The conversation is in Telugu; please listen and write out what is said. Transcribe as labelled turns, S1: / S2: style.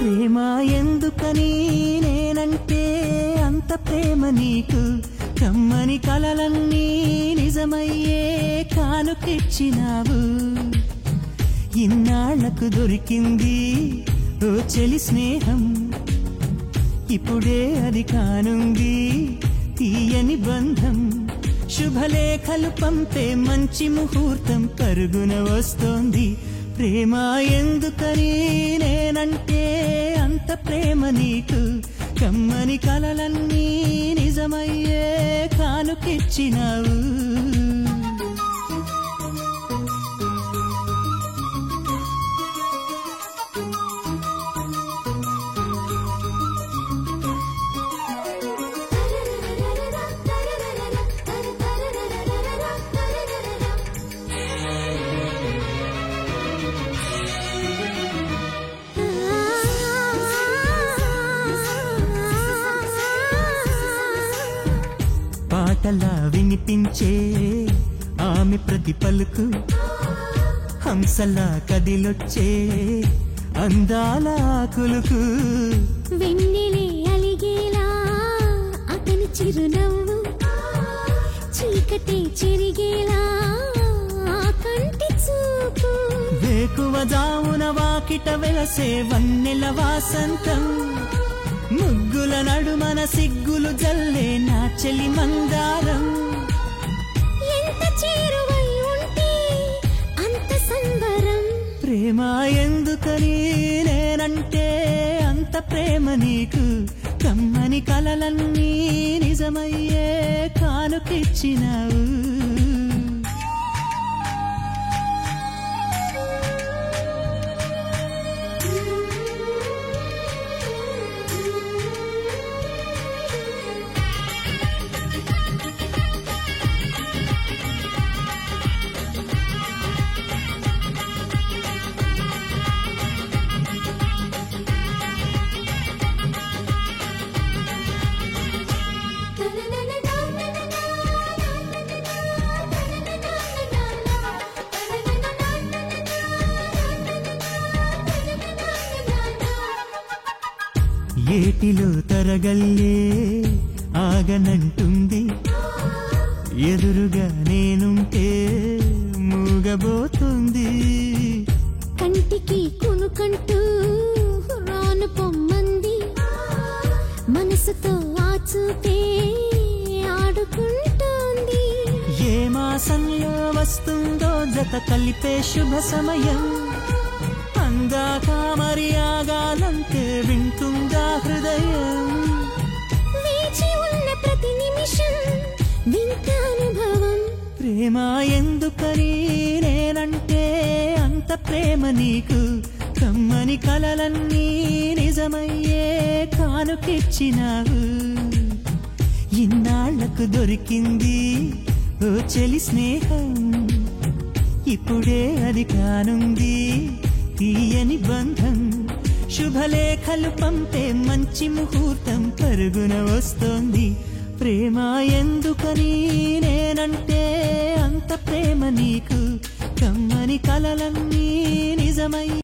S1: ప్రేమ ఎందుకని నేనంటే అంత ప్రేమ నీకు కమ్మని కలలన్నీ నిజమయ్యే కానుకిచ్చినావు ఇన్నాళ్లకు దొరికింది ఓ చెలి స్నేహం ఇప్పుడే అది కానుంది తీయని బంధం శుభలేఖలు పంపే మంచి ముహూర్తం పరుగున వస్తోంది ప్రేమ ఎందుకని నేనంటే అంత ప్రేమ నీకు కమ్మని కలలన్నీ నిజమయ్యే కానుకిచ్చినావు పాటలా వినిపించే ఆమె ప్రతి పలుకు హంసలా కదిలొచ్చే అందాల కులుకు
S2: వెన్నెలే అలిగేలా అతని చిరునవ్వు చీకటి చెరిగేలా ఆ కంటి చూపు
S1: వేకువ జామున వాకిట వెలసే వన్నెల వాసంతం ముగ్గుల నడుమన సిగ్గులు జల్లే నా చెలి మందారం
S2: ఎంత చేరువై ఉంటే అంత సంబరం
S1: ప్రేమ ఎందుకని నేనంటే అంత ప్రేమ నీకు కమ్మని కలలన్నీ నిజమయ్యే కానుకిచ్చినావు ఏటిలో తరగల్లే ఆగనంటుంది ఎదురుగా నేనుంటే మూగబోతుంది
S2: కంటికి కునుకంటూ రాను పొమ్మంది మనసుతో ఆ చూపే ఆడుకుంటోంది
S1: ఏ మాసంలో వస్తుందో జత కలిపే శుభ సమయం అందాక మరి ఆగాలంటే వింటుందా హృదయం
S2: వేచి ఉన్న ప్రతి నిమిషం వింత అనుభవం
S1: ప్రేమ ఎందుకని నేనంటే అంత ప్రేమ నీకు కమ్మని కలలన్నీ నిజమయ్యే కానుకిచ్చినావు ఇన్నాళ్లకు దొరికింది ఓ చెలి స్నేహం ఇప్పుడే అది కానుంది తీయని బంధం శుభలేఖలు పంపే మంచి ముహూర్తం పరుగున వస్తోంది ప్రేమ ఎందుకని నేనంటే అంత ప్రేమ నీకు కమ్మని కలలన్నీ నిజమై